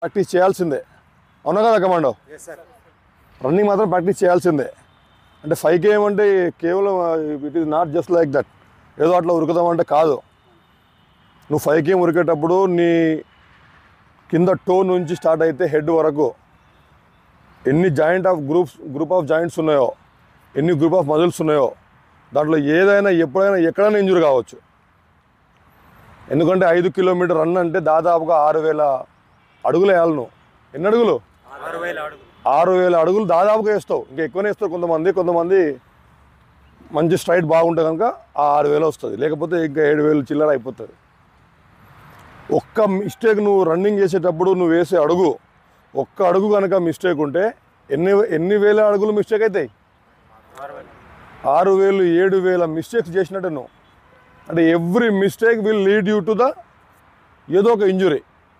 practice చేయాల్సిందే అవునా కదా కమాండో రన్నింగ్ మాత్రం ప్రాక్టీస్ చేయాల్సిందే అంటే ఫైవ్ కే ఏమంటే కేవలం it is not just like that ఏదో అట్లా ఉరుకుదామంటే కాదు నువ్వు ఫైవ్ కేమ్ ఉరికేటప్పుడు నీ కింద టో నుంచి స్టార్ట్ అయితే హెడ్ వరకు ఎన్ని joint of groups group of joints ఉన్నాయో ఎన్ని గ్రూప్ ఆఫ్ మజిల్స్ ఉన్నాయో దాంట్లో ఏదైనా ఎప్పుడైనా ఎక్కడైనా ఇంజురీ కావచ్చు ఎందుకంటే ఐదు కిలోమీటర్ రన్ అంటే దాదాపుగా ఆరు వేల అడుగులు వేయాలి నువ్వు ఎన్ని అడుగులు ఆరు వేల అడుగు ఆరు వేల అడుగులు దాదాపుగా వేస్తావు ఇంకా ఎక్కువనే వేస్తారు కొంతమంది కొంతమంది మంచి స్ట్రైట్ బాగుంటే కనుక ఆ ఆరు వేలు వస్తుంది లేకపోతే ఇంకా ఏడు వేలు చిల్లర అయిపోతుంది ఒక్క మిస్టేక్ నువ్వు రన్నింగ్ చేసేటప్పుడు నువ్వు వేసే అడుగు ఒక్క అడుగు కనుక మిస్టేక్ ఉంటే ఎన్ని ఎన్ని వేల అడుగులు మిస్టేక్ అవుతాయి ఆరు వేల ఆరు వేలు ఏడు వేల మిస్టేక్స్ చేసినట్టు నువ్వు అంటే every mistake will lead you to the ఏదో ఒక ఇంజురీ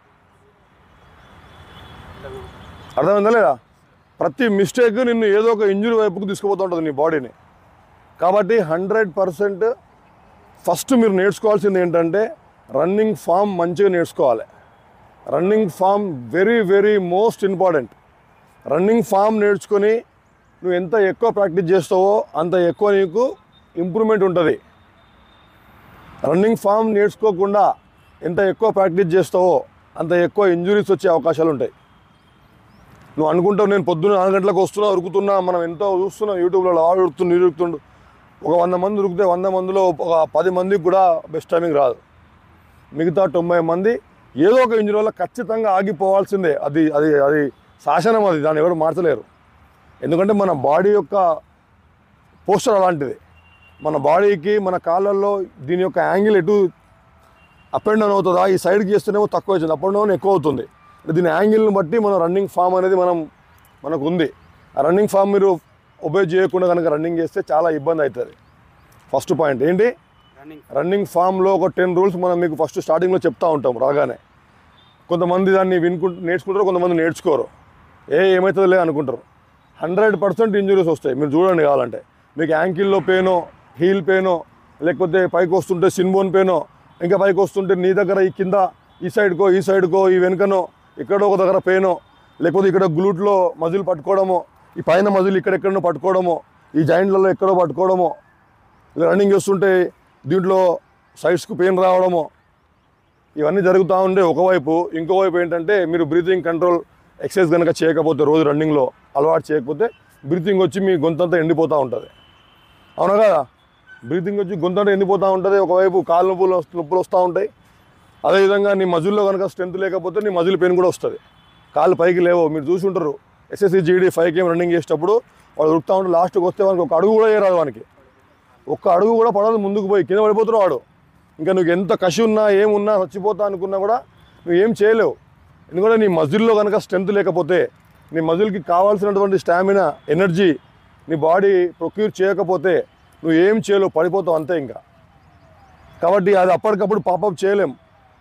అర్థమైందా లేదా ప్రతి మిస్టేక్ నిన్ను ఏదో ఒక ఇంజురీ వైపుకు తీసుకుపోతూ ఉంటుంది నీ బాడీని కాబట్టి హండ్రెడ్ పర్సెంట్ ఫస్ట్ మీరు నేర్చుకోవాల్సింది ఏంటంటే రన్నింగ్ ఫామ్ మంచిగా నేర్చుకోవాలి running form very very most important running form నేర్చుకొని నువ్వు ఎంత ఎక్కువ ప్రాక్టీస్ చేస్తావో అంత ఎక్కువ నీకు ఇంప్రూవ్మెంట్ ఉంటుంది రన్నింగ్ ఫామ్ నేర్చుకోకుండా ఎంత ఎక్కువ ప్రాక్టీస్ చేస్తావో అంత ఎక్కువ ఇంజురీస్ వచ్చే అవకాశాలు ఉంటాయి నువ్వు అనుకుంటావు నేను పొద్దున్న నాలుగు గంటలకు వస్తున్నా ఉరుకుతున్నా మనం ఎంతో చూస్తున్నాం యూట్యూబ్లో ఆడు ఉరుకుతుండు ఇరు ఉరుకుతుండు ఒక వంద మంది ఉరికితే వంద మందిలో ఒక పది మందికి కూడా బెస్ట్ టైమింగ్ రాదు మిగతా తొంభై మంది ఏదో ఒక ఇంజురీ వల్ల ఖచ్చితంగా ఆగిపోవాల్సిందే అది అది అది శాసనం అది దాన్ని ఎవరు మార్చలేరు ఎందుకంటే మన బాడీ యొక్క పోస్టర్ అలాంటిది మన బాడీకి మన కాళ్ళల్లో దీని యొక్క యాంగిల్ ఎటు అప్ అండ్ డౌన్ అవుతుందా ఈ సైడ్కి చేస్తేనేమో తక్కువ అవుతుంది అప్ అండ్ డౌన్ ఎక్కువ అవుతుంది అంటే దీని యాంగిల్ని బట్టి మన రన్నింగ్ ఫామ్ అనేది మనం మనకు ఉంది ఆ రన్నింగ్ ఫామ్ మీరు ఒబే చేయకుండా కనుక రన్నింగ్ చేస్తే చాలా ఇబ్బంది అవుతుంది ఫస్ట్ పాయింట్ ఏంటి రన్నింగ్ రన్నింగ్ ఫామ్లో ఒక టెన్ రూల్స్ మనం మీకు ఫస్ట్ స్టార్టింగ్లో చెప్తా ఉంటాం రాగానే కొంతమంది దాన్ని వినుకుంటూ నేర్చుకుంటారు కొంతమంది నేర్చుకోరు ఏ ఏమవుతుందిలే అనుకుంటారు హండ్రెడ్ పర్సెంట్ ఇంజురీస్ వస్తాయి మీరు చూడండి కావాలంటే మీకు యాంకిల్లో పెయినో హీల్ పెయినో లేకపోతే పైకి వస్తుంటే సిన్బోన్ పెయినో ఇంకా పైకి వస్తుంటే నీ దగ్గర ఈ కింద ఈ సైడ్కో ఈ సైడ్కో ఈ వెనుకనో ఎక్కడో ఒక దగ్గర పెయినో లేకపోతే ఇక్కడ గ్లూట్లో మజిల్ పట్టుకోవడమో ఈ పైన మజిల్ ఇక్కడెక్కడనో పట్టుకోవడమో ఈ జాయింట్లలో ఎక్కడో పట్టుకోవడమో ఇలా రన్నింగ్ చేస్తుంటే దీంట్లో సైడ్స్కు పెయిన్ రావడమో ఇవన్నీ జరుగుతూ ఉండే ఒకవైపు ఇంకోవైపు ఏంటంటే మీరు బ్రీతింగ్ కంట్రోల్ ఎక్సర్సైజ్ కనుక చేయకపోతే రోజు రన్నింగ్లో అలవాటు చేయకపోతే బ్రీతింగ్ వచ్చి మీ గొంతంతా ఎండిపోతూ ఉంటుంది అవునా కదా బ్రీతింగ్ వచ్చి గొంతంతా ఎండిపోతూ ఉంటుంది ఒకవైపు కాళ్ళ నొప్పులు వస్తు- నొప్పులు వస్తూ ఉంటాయి అదేవిధంగా నీ మజిల్లో కనుక స్ట్రెంత్ లేకపోతే నీ మజిల్ పెయిన్ కూడా వస్తుంది కాళ్ళు పైకి లేవో మీరు చూసి ఉంటారు SSC GD five came running చేసేటప్పుడు వాళ్ళు ఉరుకుతూ ఉంటే లాస్ట్కి వస్తే వానికి ఒక అడుగు కూడా చేయరాదు వానికి ఒక్క అడుగు కూడా పడదు ముందుకు పోయి కింద పడిపోతున్నావు వాడు ఇంకా నువ్వు ఎంత కసి ఉన్నా ఏమున్నా చచ్చిపోతా అనుకున్నా కూడా నువ్వు ఏం చేయలేవు ఎందుకంటే నీ మజిల్లో కనుక స్ట్రెంత్ లేకపోతే నీ మజిల్కి కావాల్సినటువంటి స్టామినా ఎనర్జీ నీ బాడీ ప్రొక్యూర్ చేయకపోతే నువ్వు ఏం చేయలేవు పడిపోతావు అంతే ఇంకా కాబట్టి అది అప్పటికప్పుడు పాపప్ చేయలేం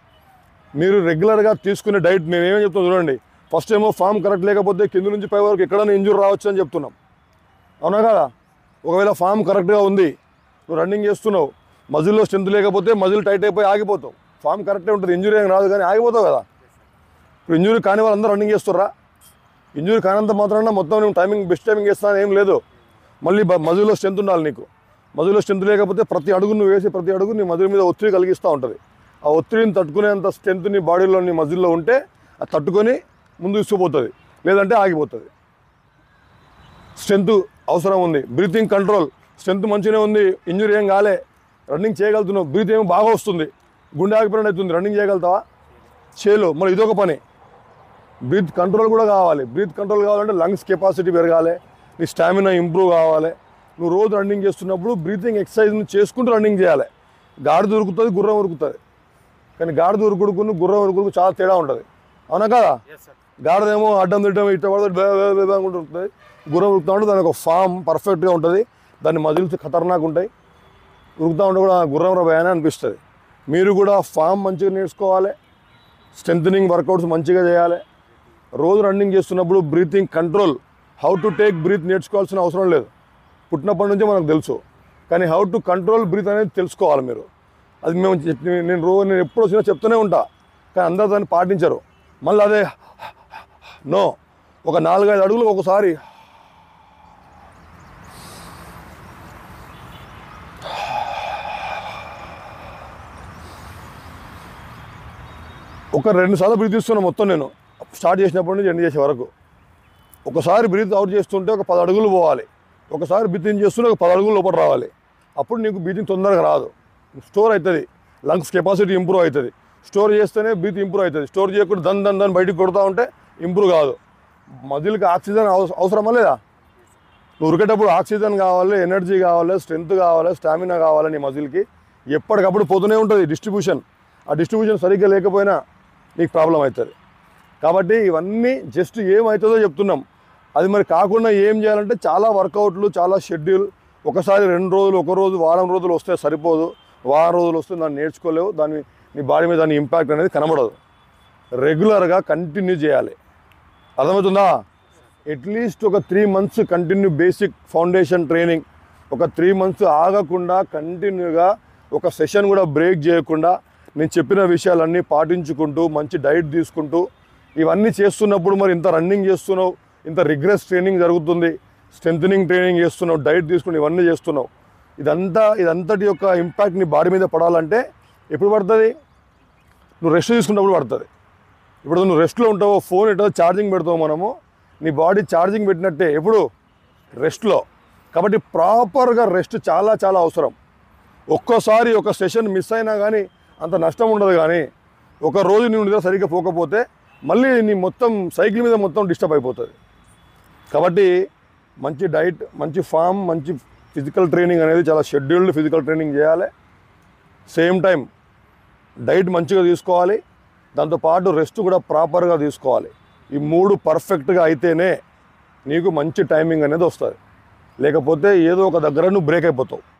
మీరు రెగ్యులర్గా తీసుకునే డైట్ మేము ఏమేమి చెప్తాం చూడండి ఫస్ట్ ఏమో ఫామ్ కరెక్ట్ లేకపోతే కింద నుంచి పై వరకు ఎక్కడైనా ఇంజూర్ రావచ్చు అని చెప్తున్నాం అవునా కదా ఒకవేళ ఫామ్ కరెక్ట్గా ఉంది నువ్వు రన్నింగ్ చేస్తున్నావు మజిల్లో స్ట్రెంత్ లేకపోతే మజిల్ టైట్ అయిపోయి ఆగిపోతావు ఫామ్ కరెక్టే ఉంటుంది ఇంజురీ ఏం రాదు కానీ ఆగిపోతావు కదా ఇప్పుడు ఇంజురీ కాని వాళ్ళందరూ రన్నింగ్ చేస్తుర్రా ఇంజురీ కానంత మాత్రాన మొత్తం నువ్వు టైమింగ్ బెస్ట్ టైమింగ్ చేస్తాను ఏం లేదు మళ్ళీ బ- మజిల్లో స్ట్రెంత్ ఉండాలి నీకు మజిల్లో స్ట్రెంత్ లేకపోతే ప్రతి అడుగు నువ్వు వేసే ప్రతి అడుగు నీ మజిల్ మీద ఒత్తిడి కలిగిస్తూ ఉంటుంది ఆ ఒత్తిడిని తట్టుకునేంత స్ట్రెంత్ నీ బాడీలో నీ మజిల్లో ఉంటే అది తట్టుకొని ముందు తీసుకుపోతుంది లేదంటే ఆగిపోతుంది స్ట్రెంత్ అవసరం ఉంది బ్రీతింగ్ కంట్రోల్ స్ట్రెంత్ మంచిగానే ఉంది ఇంజురీ ఏం కాలే రన్నింగ్ చేయగలుగుతున్నావు బ్రీత్ ఏమో బాగా వస్తుంది గుండె ఆగిపోయినట్టు అవుతుంది రన్నింగ్ చేయగలుగుతావా చేయలో మరి ఇదొక పని బ్రీత్ కంట్రోల్ కూడా కావాలి బ్రీత్ కంట్రోల్ కావాలంటే లంగ్స్ కెపాసిటీ పెరగాలి నీ స్టామినా ఇంప్రూవ్ కావాలి నువ్వు రోజు రన్నింగ్ చేస్తున్నప్పుడు బ్రీతింగ్ ఎక్సర్సైజ్ చేసుకుంటూ రన్నింగ్ చేయాలి గాడిద ఉరుకుతుంది గుర్రం ఉరుకుతుంది కానీ గాడిద ఉరుకుడుకును గుర్రం ఉరుకుడుకు చాలా తేడా ఉంటుంది అవునా కదా ఎస్ సార్ గాడిదేమో అడ్డం తిట్టడం ఇట్ట పడితే బే బే బే బే అనుకుంటూ ఉంటుంది గుర్రం ఉరుకుతా ఉంటే దానికి ఒక ఫామ్ పర్ఫెక్ట్గా ఉంటుంది దాని మజిల్స్ ఖతర్నాక్ ఉంటాయి ఉరుకుతా ఉంటే కూడా గుర్రం రా భయానే అనిపిస్తుంది మీరు కూడా ఫామ్ మంచిగా నేర్చుకోవాలి స్ట్రెంథనింగ్ వర్కౌట్స్ మంచిగా చేయాలి రోజు రన్నింగ్ చేస్తున్నప్పుడు breathing control how to take breath నేర్చుకోవాల్సిన అవసరం లేదు పుట్టినప్పటి నుంచే మనకు తెలుసు కానీ హౌ టు కంట్రోల్ బ్రీత్ అనేది తెలుసుకోవాలి మీరు అది మేము చెప్- నేను రోజు నేను ఎప్పుడు వచ్చినా చెప్తూనే ఉంటా కానీ అందరూ దాన్ని పాటించరు మళ్ళీ అదే నో ఒక నాలుగైదు అడుగులు ఒకసారి ఒక రెండు సార్లు బ్రీత్ తీసుకున్నా మొత్తం నేను స్టార్ట్ చేసినప్పటి నుంచి ఎండ్ చేసే వరకు ఒకసారి బ్రీత్ అవుట్ చేస్తుంటే ఒక పది అడుగులు పోవాలి ఒకసారి బ్రీత్ ఇన్ చేస్తుంటే ఒక పది అడుగులు లోపల రావాలి అప్పుడు నీకు బ్రీతింగ్ తొందరగా రాదు స్టోర్ అవుతుంది లంగ్స్ కెపాసిటీ ఇంప్రూవ్ అవుతుంది స్టోర్ చేస్తేనే బ్రీత్ ఇంప్రూవ్ అవుతుంది స్టోర్ చేయకుండా దన్ దన్ దన్ బయటికి కొడుతూ ఉంటే ఇంప్రూవ్ కాదు మజిల్కి ఆక్సిజన్ అవస- అవసరమా లేదా నువ్వు ఉరికేటప్పుడు ఆక్సిజన్ కావాలి ఎనర్జీ కావాలి స్ట్రెంత్ కావాలి స్టామినా కావాలి నీ మజిల్కి ఎప్పటికప్పుడు పోతూనే ఉంటుంది డిస్ట్రిబ్యూషన్ ఆ డిస్ట్రిబ్యూషన్ సరిగ్గా లేకపోయినా నీకు ప్రాబ్లం అవుతుంది కాబట్టి ఇవన్నీ జస్ట్ ఏమవుతుందో చెప్తున్నాం అది మరి కాకుండా ఏం చేయాలంటే చాలా వర్కౌట్లు చాలా షెడ్యూల్ ఒకసారి రెండు రోజులు ఒక రోజు వారం రోజులు వస్తే సరిపోదు వారం రోజులు వస్తే దాన్ని నేర్చుకోలేవు దాన్ని నీ బాడీ మీద దాని ఇంపాక్ట్ అనేది కనబడదు రెగ్యులర్గా కంటిన్యూ చేయాలి అర్థమవుతుందా అట్లీస్ట్ ఒక three months continue basic foundation training ఒక త్రీ మంత్స్ ఆగకుండా కంటిన్యూగా ఒక సెషన్ కూడా బ్రేక్ చేయకుండా నేను చెప్పిన విషయాలన్నీ పాటించుకుంటూ మంచి డైట్ తీసుకుంటూ ఇవన్నీ చేస్తున్నప్పుడు మరి ఇంత రన్నింగ్ చేస్తున్నావు ఇంత రిగ్రెస్ ట్రైనింగ్ జరుగుతుంది స్ట్రెంథనింగ్ ట్రైనింగ్ చేస్తున్నావు డైట్ తీసుకుని ఇవన్నీ చేస్తున్నావు ఇదంతా ఇదంతటి యొక్క ఇంపాక్ట్ నీ బాడీ మీద పడాలంటే ఎప్పుడు పడుతుంది నువ్వు రెస్ట్ తీసుకున్నప్పుడు పడుతుంది ఇప్పుడు నువ్వు రెస్ట్లో ఉంటావో ఫోన్ ఎటో ఛార్జింగ్ పెడతావు మనము నీ బాడీ ఛార్జింగ్ పెట్టినట్టే ఎప్పుడు రెస్ట్లో కాబట్టి ప్రాపర్గా రెస్ట్ చాలా చాలా అవసరం ఒక్కోసారి ఒక సెషన్ మిస్ అయినా కానీ అంత నష్టం ఉండదు కానీ ఒక రోజు నువ్వు నిద్ర సరిగ్గా పోకపోతే మళ్ళీ నీ మొత్తం సైకిల్ మీద మొత్తం డిస్టర్బ్ అయిపోతుంది కాబట్టి మంచి డైట్ మంచి ఫామ్ మంచి ఫిజికల్ ట్రైనింగ్ అనేది చాలా షెడ్యూల్డ్ ఫిజికల్ ట్రైనింగ్ చేయాలి సేమ్ టైం డైట్ మంచిగా తీసుకోవాలి దాంతోపాటు రెస్ట్ కూడా ప్రాపర్గా తీసుకోవాలి ఈ మూడు పర్ఫెక్ట్గా అయితేనే నీకు మంచి టైమింగ్ అనేది వస్తుంది లేకపోతే ఏదో ఒక దగ్గర నువ్వు బ్రేక్ అయిపోతావు